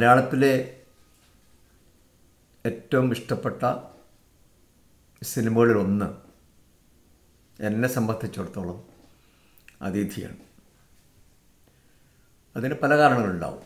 മലയാളത്തിലെ ഏറ്റവും ഇഷ്ടപ്പെട്ട സിനിമകളിൽ ഒന്ന് എന്നെ സംബന്ധിച്ചിടത്തോളം അതിഥിയാണ് അതിന് പല കാരണങ്ങളുണ്ടാവും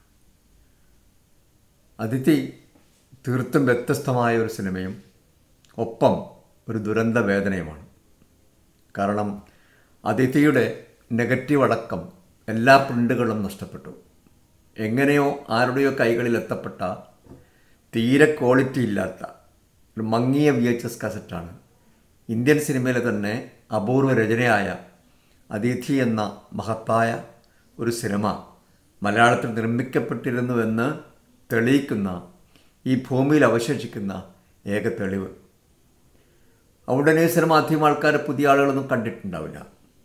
അതിഥി തീർത്തും വ്യത്യസ്തമായ ഒരു സിനിമയും ഒപ്പം ഒരു ദുരന്ത വേദനയുമാണ് കാരണം അതിഥിയുടെ നെഗറ്റീവ് അടക്കം എല്ലാ പ്രിൻ്റുകളും നഷ്ടപ്പെട്ടു എങ്ങനെയോ ആരുടെയോ കൈകളിൽ എത്തപ്പെട്ട തീരെ ക്വാളിറ്റി ഇല്ലാത്ത ഒരു മങ്ങിയ വി എച്ച് എസ് കാസറ്റാണ് ഇന്ത്യൻ സിനിമയിലെ തന്നെ അപൂർവ രചനയായ അതിഥി എന്ന മഹത്തായ ഒരു സിനിമ മലയാളത്തിൽ നിർമ്മിക്കപ്പെട്ടിരുന്നുവെന്ന് തെളിയിക്കുന്ന ഈ ഭൂമിയിൽ അവശേഷിക്കുന്ന ഏക തെളിവ് അവിടെ ഈ സിനിമ അധികം ആൾക്കാർ പുതിയ ആളുകളൊന്നും കണ്ടിട്ടുണ്ടാവില്ല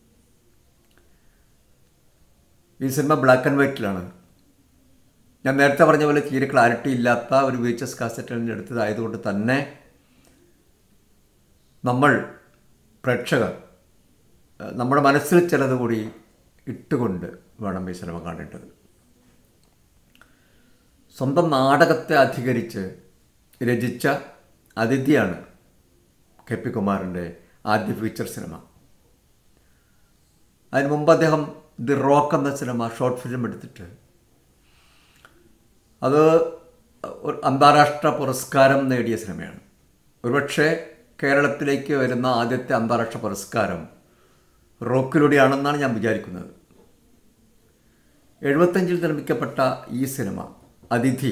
ഈ സിനിമ ബ്ലാക്ക് ആൻഡ് വൈറ്റിലാണ് ഞാൻ നേരത്തെ പറഞ്ഞ പോലെ തീരെ ക്ലാരിറ്റി ഇല്ലാത്ത ഒരു വി എച്ച് എസ് കാസറ്റിൽ എടുത്തതായതുകൊണ്ട് തന്നെ നമ്മൾ പ്രേക്ഷകർ ഏഹ്, നമ്മുടെ മനസ്സിൽ ചിലത് കൂടി ഇട്ടുകൊണ്ട് വേണം ഈ സിനിമ കാണേണ്ടത് സ്വന്തം നാടകത്തെ അധികരിച്ച് രചിച്ച അതിഥിയാണ് കെ പി കുമാറിൻ്റെ ആദ്യ ഫീച്ചർ സിനിമ അതിന് മുമ്പ് അദ്ദേഹം ദി റോക്ക് എന്ന സിനിമ ഷോർട്ട് ഫിലിം എടുത്തിട്ട് അത് ഒരു അന്താരാഷ്ട്ര പുരസ്കാരം നേടിയ സിനിമയാണ് ഒരുപക്ഷെ കേരളത്തിലേക്ക് വരുന്ന ആദ്യത്തെ അന്താരാഷ്ട്ര പുരസ്കാരം റോക്കിലൂടെയാണെന്നാണ് ഞാൻ വിചാരിക്കുന്നത് എഴുപത്തഞ്ചിൽ നിർമ്മിക്കപ്പെട്ട ഈ സിനിമ അതിഥി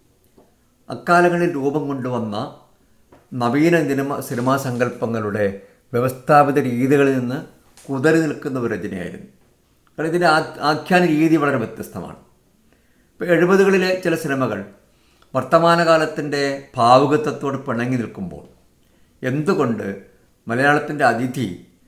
അക്കാലങ്ങളിൽ രൂപം കൊണ്ടുവന്ന നവീന സിനിമ സിനിമാ സങ്കല്പങ്ങളുടെ വ്യവസ്ഥാപിത രീതികളിൽ നിന്ന് കുതറി നിൽക്കുന്ന ഒരു രചനയായിരുന്നു കാരണം ഇതിൻ്റെ ആ ആഖ്യാന രീതി വളരെ വ്യത്യസ്തമാണ് ഇപ്പോൾ എഴുപതുകളിലെ ചില സിനിമകൾ വർത്തമാനകാലത്തിൻ്റെ ഭാവുകത്വത്തോട് പിണങ്ങി നിൽക്കുമ്പോൾ എന്തുകൊണ്ട് മലയാളത്തിൻ്റെ അതിഥി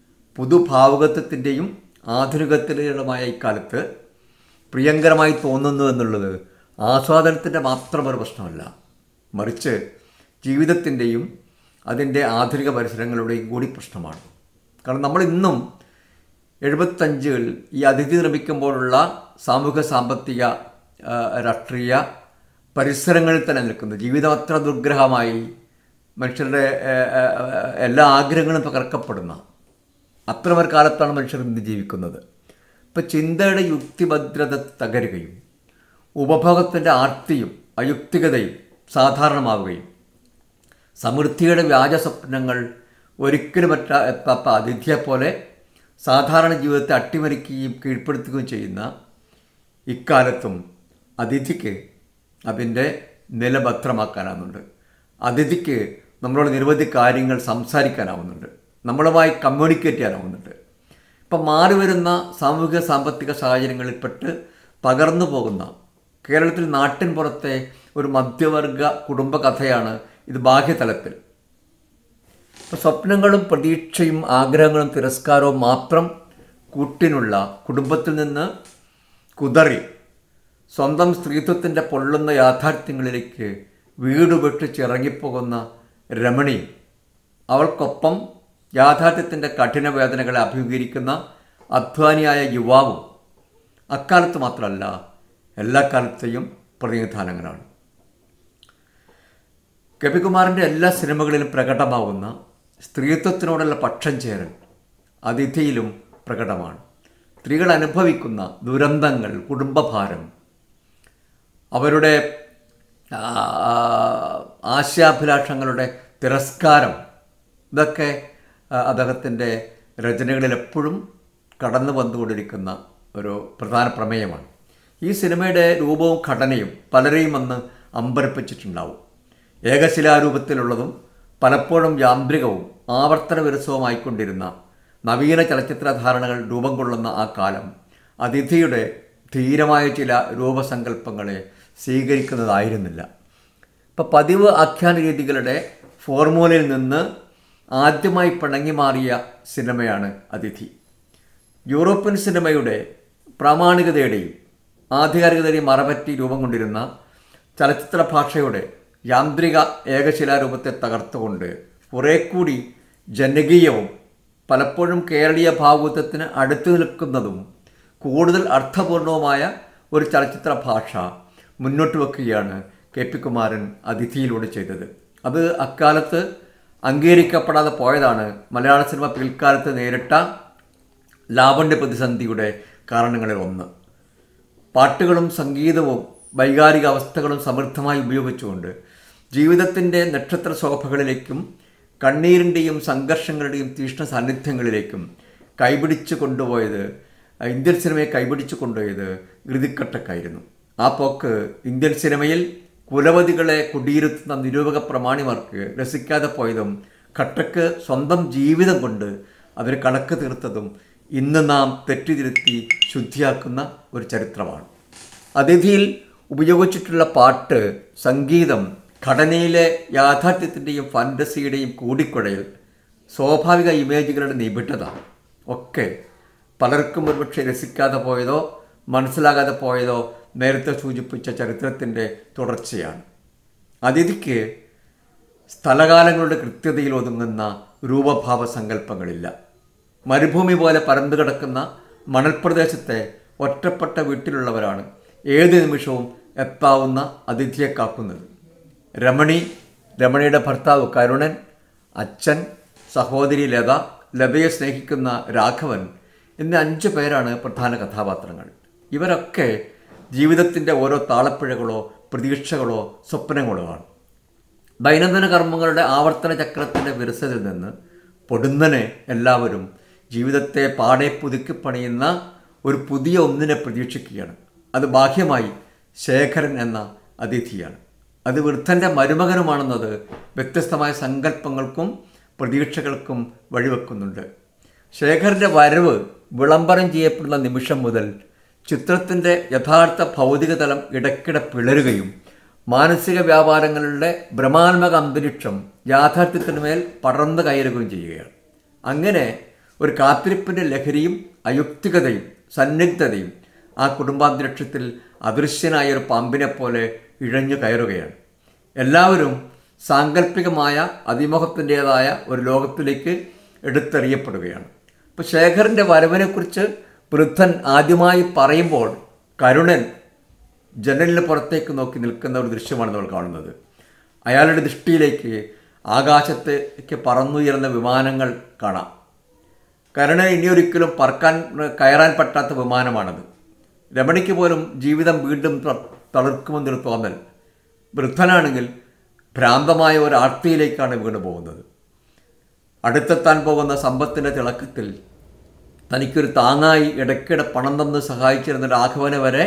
പുതുഭാവുകത്വത്തിൻ്റെയും ആധുനികത്തിലുമായ ഇക്കാലത്ത് പ്രിയങ്കരമായി തോന്നുന്നു എന്നുള്ളത് ആസ്വാദനത്തിൻ്റെ മാത്രം ഒരു പ്രശ്നമല്ല മറിച്ച് ജീവിതത്തിൻ്റെയും അതിൻ്റെ ആധുനിക പരിസരങ്ങളുടെയും കൂടി പ്രശ്നമാണ് കാരണം നമ്മൾ ഇന്നും എഴുപത്തഞ്ചുകളിൽ ഈ അതിഥി നിർമ്മിക്കുമ്പോഴുള്ള സാമൂഹ്യ സാമ്പത്തിക ആ, രാഷ്ട്രീയ പരിസരങ്ങളിൽ തന്നെ നിൽക്കുന്നു ജീവിതം അത്ര ദുർഗ്രഹമായി മനുഷ്യരുടെ ആ, ആ, ആ, എല്ലാ ആഗ്രഹങ്ങളും തകർക്കപ്പെടുന്ന അത്രമൊരു കാലത്താണ് മനുഷ്യർ ഇന്ന് ജീവിക്കുന്നത് ഇപ്പം ചിന്തയുടെ യുക്തിഭദ്രത തകരുകയും ഉപഭോഗത്തിൻ്റെ ആർത്തിയും അയുക്തികതയും സാധാരണമാവുകയും സമൃദ്ധിയുടെ വ്യാജ സ്വപ്നങ്ങൾ ഒരിക്കലും എത്താ എത്താത്ത അതിഥിയെപ്പോലെ സാധാരണ ജീവിതത്തെ അട്ടിമറിക്കുകയും കീഴ്പ്പെടുത്തുകയും ചെയ്യുന്ന ഇക്കാലത്തും അതിഥിക്ക് അതിൻ്റെ നില ഭദ്രമാക്കാനാവുന്നുണ്ട് അതിഥിക്ക് നമ്മളോട് നിരവധി കാര്യങ്ങൾ സംസാരിക്കാനാവുന്നുണ്ട് നമ്മളുമായി കമ്മ്യൂണിക്കേറ്റ് ചെയ്യാനാവുന്നുണ്ട് ഇപ്പം മാറി വരുന്ന സാമൂഹിക സാമ്പത്തിക സാഹചര്യങ്ങളിൽപ്പെട്ട് തകർന്നു പോകുന്ന കേരളത്തിൽ നാട്ടിൻ പുറത്തെ ഒരു മധ്യവർഗ കുടുംബ കഥയാണ് ഇത് ബാഹ്യതലത്തിൽ ഇപ്പം സ്വപ്നങ്ങളും പ്രതീക്ഷയും ആഗ്രഹങ്ങളും തിരസ്കാരവും മാത്രം കൂട്ടിനുള്ള കുടുംബത്തിൽ നിന്ന് കുതറി സ്വന്തം സ്ത്രീത്വത്തിൻ്റെ പൊള്ളുന്ന യാഥാർത്ഥ്യങ്ങളിലേക്ക് വീട് വെട്ടിച്ചിറങ്ങിപ്പോകുന്ന രമണി അവൾക്കൊപ്പം യാഥാർത്ഥ്യത്തിൻ്റെ കഠിന വേദനകളെ അഭിമുഖീകരിക്കുന്ന അധ്വാനിയായ യുവാവും അക്കാലത്ത് മാത്രമല്ല എല്ലാ കാലത്തെയും പ്രതിനിധാനങ്ങളാണ് കപികുമാറിൻ്റെ എല്ലാ സിനിമകളിലും പ്രകടമാവുന്ന സ്ത്രീത്വത്തിനോടുള്ള പക്ഷം ചേരൽ അതിഥിയിലും പ്രകടമാണ് സ്ത്രീകൾ അനുഭവിക്കുന്ന ദുരന്തങ്ങൾ കുടുംബഭാരം അവരുടെ ആ, ആശയാഭിലാഷങ്ങളുടെ തിരസ്കാരം ഇതൊക്കെ ആ, അദ്ദേഹത്തിൻ്റെ രചനകളിൽ എപ്പോഴും കടന്നു വന്നുകൊണ്ടിരിക്കുന്ന ഒരു പ്രധാന പ്രമേയമാണ് ഈ സിനിമയുടെ രൂപവും ഘടനയും പലരെയും അന്ന് അമ്പരപ്പിച്ചിട്ടുണ്ടാവും ഏകശിലാരൂപത്തിലുള്ളതും പലപ്പോഴും യാന്ത്രികവും ആവർത്തന വിരസവുമായിക്കൊണ്ടിരുന്ന നവീന ചലച്ചിത്ര ധാരണകൾ രൂപം കൊള്ളുന്ന ആ കാലം അതിഥിയുടെ ധീരമായ ചില രൂപസങ്കല്പങ്ങളെ സ്വീകരിക്കുന്നതായിരുന്നില്ല ഇപ്പം പതിവ് ആഖ്യാന രീതികളുടെ ഫോർമുലയിൽ നിന്ന് ആദ്യമായി പിണങ്ങി മാറിയ സിനിമയാണ് അതിഥി യൂറോപ്യൻ സിനിമയുടെ പ്രാമാണികതയുടെയും ആധികാരികതയുടെയും മറപറ്റി രൂപം കൊണ്ടിരുന്ന ചലച്ചിത്ര ഭാഷയുടെ യാന്ത്രിക ഏകശിലാരൂപത്തെ തകർത്തുകൊണ്ട് കുറേ കൂടി ജനകീയവും പലപ്പോഴും കേരളീയ ഭാവുകത്വത്തിന് അടുത്തു നിൽക്കുന്നതും കൂടുതൽ അർത്ഥപൂർണവുമായ ഒരു ചലച്ചിത്ര ഭാഷ മുന്നോട്ട് വെക്കുകയാണ് കെ പി കുമാരൻ അതിഥിയിലൂടെ ചെയ്തത് അത് അക്കാലത്ത് അംഗീകരിക്കപ്പെടാതെ പോയതാണ് മലയാള സിനിമ പിൽക്കാലത്ത് നേരിട്ട ലാവണ്യ പ്രതിസന്ധിയുടെ കാരണങ്ങളിൽ ഒന്ന് പാട്ടുകളും സംഗീതവും വൈകാരിക അവസ്ഥകളും സമൃദ്ധമായി ഉപയോഗിച്ചുകൊണ്ട് ജീവിതത്തിൻ്റെ നക്ഷത്ര ശോഭകളിലേക്കും കണ്ണീരിൻ്റെയും സംഘർഷങ്ങളുടെയും തീഷ്ണ സാന്നിധ്യങ്ങളിലേക്കും കൈപിടിച്ച് കൊണ്ടുപോയത് ഇന്ത്യൻ സിനിമയെ കൈപിടിച്ച് കൊണ്ടുപോയത് ഋതിക്കട്ടക്കായിരുന്നു ആ പോക്ക് ഇന്ത്യൻ സിനിമയിൽ കുലവതികളെ കുടിയിരുത്തുന്ന നിരൂപക പ്രമാണിമാർക്ക് രസിക്കാതെ പോയതും ഖട്ടക്ക് സ്വന്തം ജീവിതം കൊണ്ട് അവർ കണക്ക് തീർത്തതും ഇന്ന് നാം തെറ്റിതിരുത്തി ശുദ്ധിയാക്കുന്ന ഒരു ചരിത്രമാണ് അതിഥിയിൽ ഉപയോഗിച്ചിട്ടുള്ള പാട്ട് സംഗീതം ഘടനയിലെ യാഥാർത്ഥ്യത്തിൻ്റെയും ഫാൻറ്റസിയുടെയും കൂടിക്കുഴയിൽ സ്വാഭാവിക ഇമേജുകളുടെ നിബിഡത ഒക്കെ പലർക്കും ഒരുപക്ഷെ രസിക്കാതെ പോയതോ മനസ്സിലാകാതെ പോയതോ നേരത്തെ സൂചിപ്പിച്ച ചരിത്രത്തിൻ്റെ തുടർച്ചയാണ് അതിഥിക്ക് സ്ഥലകാലങ്ങളുടെ കൃത്യതയിൽ ഒതുങ്ങുന്ന രൂപഭാവ സങ്കല്പങ്ങളില്ല മരുഭൂമി പോലെ പരന്നു കിടക്കുന്ന മണൽപ്രദേശത്തെ ഒറ്റപ്പെട്ട വീട്ടിലുള്ളവരാണ് ഏത് നിമിഷവും എത്താവുന്ന അതിഥിയെ കാക്കുന്നത് രമണി രമണിയുടെ ഭർത്താവ് കരുണൻ അച്ഛൻ സഹോദരി ലത ലതയെ സ്നേഹിക്കുന്ന രാഘവൻ എന്നീ അഞ്ച് പേരാണ് പ്രധാന കഥാപാത്രങ്ങൾ ഇവരൊക്കെ ജീവിതത്തിൻ്റെ ഓരോ താളപ്പിഴകളോ പ്രതീക്ഷകളോ സ്വപ്നങ്ങളോ ആണ് ദൈനംദിന കർമ്മങ്ങളുടെ ആവർത്തന ചക്രത്തിൻ്റെ വിരസതിൽ നിന്ന് പൊടുന്നനെ എല്ലാവരും ജീവിതത്തെ പാടെ പുതുക്കി പണിയുന്ന ഒരു പുതിയ ഒന്നിനെ പ്രതീക്ഷിക്കുകയാണ് അത് ബാഹ്യമായി ശേഖരൻ എന്ന അതിഥിയാണ് അത് വൃദ്ധൻ്റെ മരുമകനുമാണെന്നത് വ്യത്യസ്തമായ സങ്കല്പങ്ങൾക്കും പ്രതീക്ഷകൾക്കും വഴിവെക്കുന്നുണ്ട് ശേഖരൻ്റെ വരവ് വിളംബരം ചെയ്യപ്പെടുന്ന നിമിഷം മുതൽ ചിത്രത്തിൻ്റെ യഥാർത്ഥ ഭൗതിക തലം ഇടയ്ക്കിടെ പിളരുകയും മാനസിക വ്യാപാരങ്ങളുടെ ഭ്രമാത്മക അന്തരീക്ഷം യാഥാർത്ഥ്യത്തിന് മേൽ പടർന്നു കയറുകയും ചെയ്യുകയാണ് അങ്ങനെ ഒരു കാത്തിരിപ്പിൻ്റെ ലഹരിയും അയുക്തികതയും സന്നിഗ്ധതയും ആ കുടുംബാന്തരീക്ഷത്തിൽ അദൃശ്യനായ ഒരു പാമ്പിനെ പോലെ ഇഴഞ്ഞു കയറുകയാണ് എല്ലാവരും സാങ്കല്പികമായ അതിമോഹത്തിൻ്റെതായ ഒരു ലോകത്തിലേക്ക് എടുത്തെറിയപ്പെടുകയാണ് ഇപ്പോൾ ശേഖറിൻ്റെ വരവിനെക്കുറിച്ച് വൃദ്ധൻ ആദ്യമായി പറയുമ്പോൾ കരുണൻ ജനലിന് പുറത്തേക്ക് നോക്കി നിൽക്കുന്ന ഒരു ദൃശ്യമാണ് നമ്മൾ കാണുന്നത് അയാളുടെ ദൃഷ്ടിയിലേക്ക് ആകാശത്തേക്ക് പറന്നുയർന്ന വിമാനങ്ങൾ കാണാം കരുണൻ ഇനിയൊരിക്കലും പറക്കാൻ കയറാൻ പറ്റാത്ത വിമാനമാണത് രമണിക്ക് പോലും ജീവിതം വീണ്ടും ത- തളിർക്കുമെന്നൊരു തോന്നൽ വൃദ്ധനാണെങ്കിൽ ഭ്രാന്തമായ ഒരു ആർത്തിയിലേക്കാണ് വീണു പോകുന്നത് അടുത്തെത്താൻ പോകുന്ന സമ്പത്തിൻ്റെ തിളക്കത്തിൽ തനിക്കൊരു താങ്ങായി ഇടയ്ക്കിടെ പണം തന്ന് സഹായിച്ചിരുന്ന രാഘവനെ വരെ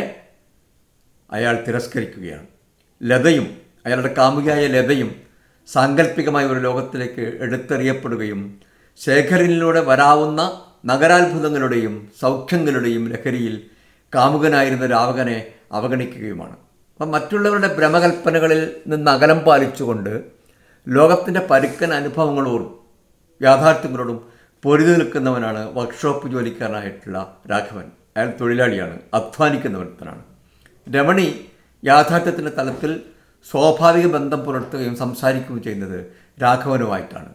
അയാൾ തിരസ്കരിക്കുകയാണ് ലതയും അയാളുടെ കാമുകിയായ ലതയും സാങ്കല്പികമായ ഒരു ലോകത്തിലേക്ക് എടുത്തെറിയപ്പെടുകയും ശേഖരനിലൂടെ വരാവുന്ന നഗരാത്ഭുതങ്ങളുടെയും സൗഖ്യങ്ങളുടെയും ലഹരിയിൽ കാമുകനായിരുന്ന രാവകനെ അവഗണിക്കുകയുമാണ് അപ്പം മറ്റുള്ളവരുടെ ഭ്രമകൽപ്പനകളിൽ നിന്ന് അകലം പാലിച്ചുകൊണ്ട് ലോകത്തിൻ്റെ പരുക്കൻ അനുഭവങ്ങളോടും യാഥാർത്ഥ്യങ്ങളോടും പൊരുതി നിൽക്കുന്നവനാണ് വർക്ക്ഷോപ്പ് ജോലിക്കാരനായിട്ടുള്ള രാഘവൻ അയാൾ തൊഴിലാളിയാണ് അധ്വാനിക്കുന്നവനാണ് രമണി യാഥാർത്ഥ്യത്തിൻ്റെ തലത്തിൽ സ്വാഭാവിക ബന്ധം പുലർത്തുകയും സംസാരിക്കുകയും ചെയ്യുന്നത് രാഘവനുമായിട്ടാണ്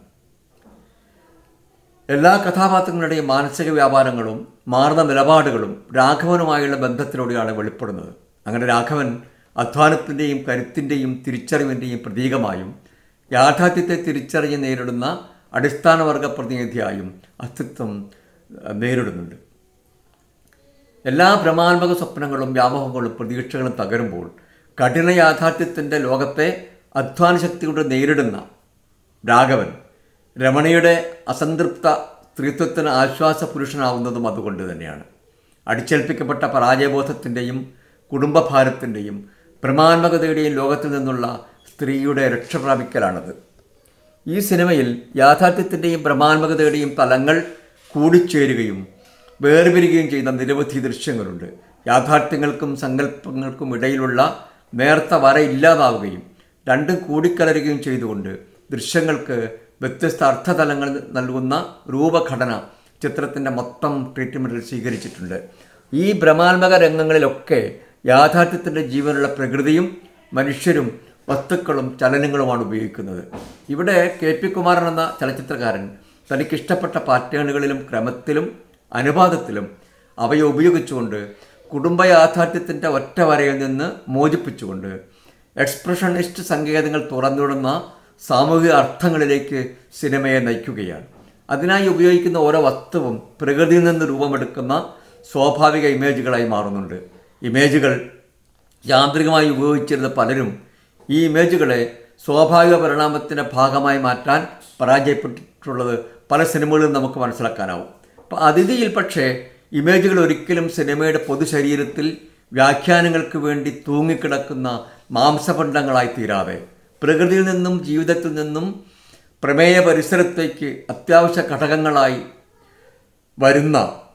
എല്ലാ കഥാപാത്രങ്ങളുടെയും മാനസിക വ്യാപാരങ്ങളും മാറുന്ന നിലപാടുകളും രാഘവനുമായുള്ള ബന്ധത്തിലൂടെയാണ് വെളിപ്പെടുന്നത് അങ്ങനെ രാഘവൻ അധ്വാനത്തിൻ്റെയും കരുത്തിൻ്റെയും തിരിച്ചറിവിൻ്റെയും പ്രതീകമായും യാഥാർത്ഥ്യത്തെ തിരിച്ചറിഞ്ഞ് നേരിടുന്ന അടിസ്ഥാനവർഗ പ്രതിനിധിയായും അസ്തിത്വം അഹ്, നേരിടുന്നുണ്ട് എല്ലാ ഭ്രമാത്മക സ്വപ്നങ്ങളും വ്യാമോഹങ്ങളും പ്രതീക്ഷകളും തകരുമ്പോൾ കഠിന യാഥാർത്ഥ്യത്തിൻ്റെ ലോകത്തെ അധ്വാന ശക്തി കൊണ്ട് നേരിടുന്ന രാഘവൻ രമണിയുടെ അസംതൃപ്ത സ്ത്രീത്വത്തിന് ആശ്വാസ പുരുഷനാവുന്നതും അതുകൊണ്ട് തന്നെയാണ് അടിച്ചേൽപ്പിക്കപ്പെട്ട പരാജയബോധത്തിൻ്റെയും കുടുംബഭാരത്തിൻ്റെയും ഭ്രമാത്മകതയുടെയും ലോകത്തിൽ നിന്നുള്ള സ്ത്രീയുടെ രക്ഷപ്രാപിക്കലാണത് ഈ സിനിമയിൽ യാഥാർത്ഥ്യത്തിൻ്റെയും ഭ്രമാത്മകതയുടെയും തലങ്ങൾ കൂടിച്ചേരുകയും വേർപിരിയുകയും ചെയ്യുന്ന നിരവധി ദൃശ്യങ്ങളുണ്ട് യാഥാർത്ഥ്യങ്ങൾക്കും സങ്കല്പങ്ങൾക്കും ഇടയിലുള്ള നേർത്ത വര ഇല്ലാതാവുകയും രണ്ടും കൂടിക്കലരുകയും ചെയ്തുകൊണ്ട് ദൃശ്യങ്ങൾക്ക് വ്യത്യസ്ത അർത്ഥതലങ്ങൾ നൽകുന്ന രൂപഘടന ചിത്രത്തിൻ്റെ മൊത്തം ട്രീറ്റ്മെൻറ്റിൽ സ്വീകരിച്ചിട്ടുണ്ട് ഈ ഭ്രമാത്മക രംഗങ്ങളിലൊക്കെ യാഥാർത്ഥ്യത്തിൻ്റെ ജീവനുള്ള പ്രകൃതിയും മനുഷ്യരും വസ്തുക്കളും ചലനങ്ങളുമാണ് ഉപയോഗിക്കുന്നത് ഇവിടെ കെ പി കുമാരൻ എന്ന ചലച്ചിത്രകാരൻ തനിക്കിഷ്ടപ്പെട്ട പാറ്റേണുകളിലും ക്രമത്തിലും അനുപാതത്തിലും അവയെ ഉപയോഗിച്ചുകൊണ്ട് കുടുംബ യാഥാർത്ഥ്യത്തിൻ്റെ ഒറ്റ വരയിൽ നിന്ന് മോചിപ്പിച്ചുകൊണ്ട് എക്സ്പ്രഷനിസ്റ്റ് സങ്കേതങ്ങൾ തുറന്നിടുന്ന സാമൂഹിക അർത്ഥങ്ങളിലേക്ക് സിനിമയെ നയിക്കുകയാണ് അതിനായി ഉപയോഗിക്കുന്ന ഓരോ വസ്തുവും പ്രകൃതിയിൽ നിന്ന് രൂപമെടുക്കുന്ന സ്വാഭാവിക ഇമേജുകളായി മാറുന്നുണ്ട് ഇമേജുകൾ യാന്ത്രികമായി ഉപയോഗിച്ചിരുന്ന പലരും ഈ ഇമേജുകളെ സ്വാഭാവിക പരിണാമത്തിൻ്റെ ഭാഗമായി മാറ്റാൻ പരാജയപ്പെട്ടിട്ടുള്ളത് പല സിനിമകളിലും നമുക്ക് മനസ്സിലാക്കാനാവും അപ്പോൾ അതിഥിയിൽ പക്ഷേ ഇമേജുകൾ ഒരിക്കലും സിനിമയുടെ പൊതുശരീരത്തിൽ വ്യാഖ്യാനങ്ങൾക്ക് വേണ്ടി തൂങ്ങിക്കിടക്കുന്ന മാംസപണ്ഡങ്ങളായി തീരാതെ പ്രകൃതിയിൽ നിന്നും ജീവിതത്തിൽ നിന്നും പ്രമേയ പരിസരത്തേക്ക് അത്യാവശ്യ ഘടകങ്ങളായി വരുന്ന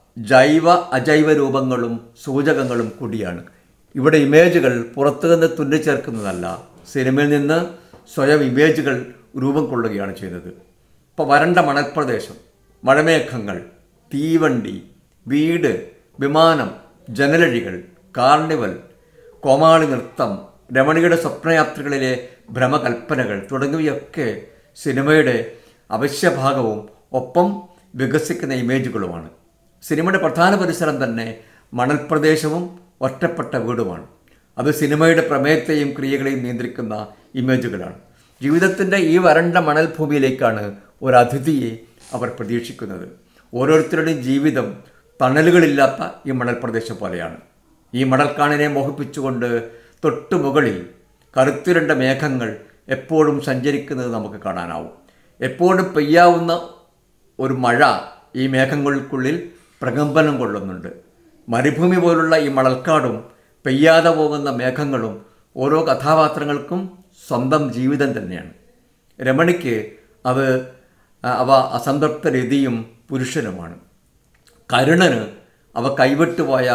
ജൈവ അജൈവ രൂപങ്ങളും സൂചകങ്ങളും കൂടിയാണ് ഇവിടെ ഇമേജുകൾ പുറത്തുനിന്ന് തുന്നിച്ചേർക്കുന്നതല്ല സിനിമയിൽ നിന്ന് സ്വയം ഇമേജുകൾ രൂപം കൊള്ളുകയാണ് ചെയ്യുന്നത് ഇപ്പോൾ വരണ്ട മണൽപ്രദേശം മഴമേഘങ്ങൾ തീവണ്ടി വീട് വിമാനം ജനലഴികൾ കാർണിവൽ കോമാളി നൃത്തം രമണിയുടെ സ്വപ്നയാത്രകളിലെ ഭ്രമകൽപ്പനകൾ തുടങ്ങിയവയൊക്കെ സിനിമയുടെ അവശ്യഭാഗവും ഒപ്പം വികസിക്കുന്ന ഇമേജുകളുമാണ് സിനിമയുടെ പ്രധാന പരിസരം തന്നെ മണൽപ്രദേശവും ഒറ്റപ്പെട്ട വീടുമാണ് അത് സിനിമയുടെ പ്രമേയത്തെയും ക്രിയകളെയും നിയന്ത്രിക്കുന്ന ഇമേജുകളാണ് ജീവിതത്തിൻ്റെ ഈ വരണ്ട മണൽ ഭൂമിയിലേക്കാണ് ഒരു അതിഥിയെ അവർ പ്രതീക്ഷിക്കുന്നത് ഓരോരുത്തരുടെയും ജീവിതം തണലുകളില്ലാത്ത ഈ മണൽപ്രദേശം പോലെയാണ് ഈ മണൽക്കാണിനെ മോഹിപ്പിച്ചുകൊണ്ട് തൊട്ടു മുകളിൽ കറുത്തിരണ്ട മേഘങ്ങൾ എപ്പോഴും സഞ്ചരിക്കുന്നത് നമുക്ക് കാണാനാവും എപ്പോഴും പെയ്യാവുന്ന ഒരു മഴ ഈ മേഘങ്ങൾക്കുള്ളിൽ പ്രകമ്പനം കൊള്ളുന്നുണ്ട് മരുഭൂമി പോലുള്ള ഈ മണൽക്കാടും പെയ്യാതെ പോകുന്ന മേഘങ്ങളും ഓരോ കഥാപാത്രങ്ങൾക്കും സ്വന്തം ജീവിതം തന്നെയാണ് രമണിക്ക് അത് അവ അസംതൃപ്ത രതിയും പുരുഷനുമാണ് കരുണന് അവ കൈവിട്ടുപോയ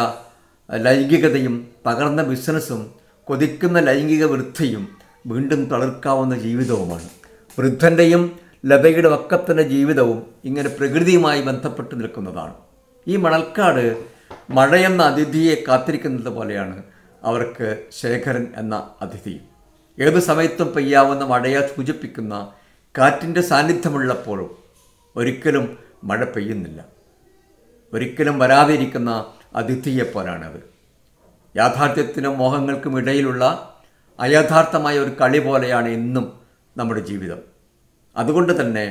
ലൈംഗികതയും തകർന്ന ബിസിനസ്സും കൊതിക്കുന്ന ലൈംഗിക വൃത്തിയും വീണ്ടും തളിർക്കാവുന്ന ജീവിതവുമാണ് വൃദ്ധൻ്റെയും ലതയുടെ വക്കത്തിൻ്റെ ജീവിതവും ഇങ്ങനെ പ്രകൃതിയുമായി ബന്ധപ്പെട്ട് നിൽക്കുന്നതാണ് ഈ മണൽക്കാട് മഴയെന്ന അതിഥിയെ കാത്തിരിക്കുന്നത് പോലെയാണ് അവർക്ക് ശേഖരൻ എന്ന അതിഥി ഏതു സമയത്തും പെയ്യാവുന്ന മഴയെ സൂചിപ്പിക്കുന്ന കാറ്റിൻ്റെ സാന്നിധ്യമുള്ളപ്പോഴും ഒരിക്കലും മഴ പെയ്യുന്നില്ല ഒരിക്കലും വരാതിരിക്കുന്ന അതിഥിയെപ്പോലാണത് യാഥാർത്ഥ്യത്തിനും മോഹങ്ങൾക്കും ഇടയിലുള്ള അയഥാർത്ഥമായ ഒരു കളി പോലെയാണ് ഇന്നും നമ്മുടെ ജീവിതം അതുകൊണ്ട് തന്നെ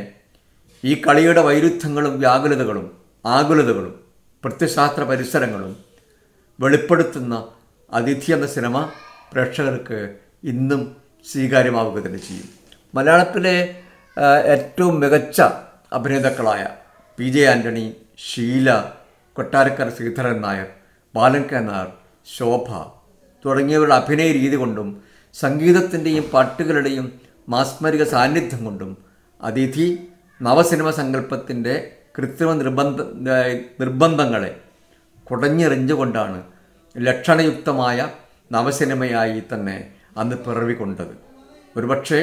ഈ കളിയുടെ വൈരുദ്ധ്യങ്ങളും വ്യാകുലതകളും ആകുലതകളും പ്രത്യശാസ്ത്ര പരിസരങ്ങളും വെളിപ്പെടുത്തുന്ന അതിഥി എന്ന സിനിമ പ്രേക്ഷകർക്ക് ഇന്നും സ്വീകാര്യമാവുക തന്നെ ചെയ്യും മലയാളത്തിലെ ആ, ഏറ്റവും മികച്ച അഭിനേതാക്കളായ പി ജെ ആൻ്റണി ഷീല കൊട്ടാരക്കര ശ്രീധരൻ നായർ ബാലൻ കെ നായർ ശോഭ തുടങ്ങിയവരുടെ അഭിനയ രീതി കൊണ്ടും സംഗീതത്തിൻ്റെയും പാട്ടുകളുടെയും മാസ്മരിക സാന്നിധ്യം കൊണ്ടും അതിഥി നവസിനിമ സങ്കല്പത്തിൻ്റെ കൃത്രിമ നിർബന്ധ നിർബന്ധങ്ങളെ കുടഞ്ഞെറിഞ്ഞുകൊണ്ടാണ് ലക്ഷണയുക്തമായ നവസിനിമയായി തന്നെ അന്ന് പിറവികൊണ്ടത് ഒരുപക്ഷെ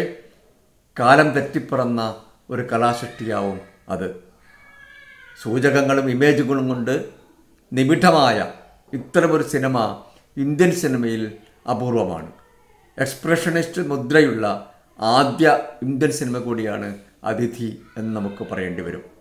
കാലം തെറ്റിപ്പിറന്ന ഒരു കലാസൃഷ്ടിയാവും അത് സൂചകങ്ങളും ഇമേജുകളും കൊണ്ട് നിബിഡമായ ഇത്തരമൊരു സിനിമ ഇന്ത്യൻ സിനിമയിൽ അപൂർവമാണ് എക്സ്പ്രഷനിസ്റ്റ് മുദ്രയുള്ള ആദ്യ ഇന്ത്യൻ സിനിമ കൂടിയാണ് അതിഥി എന്ന് നമുക്ക് പറയേണ്ടി വരും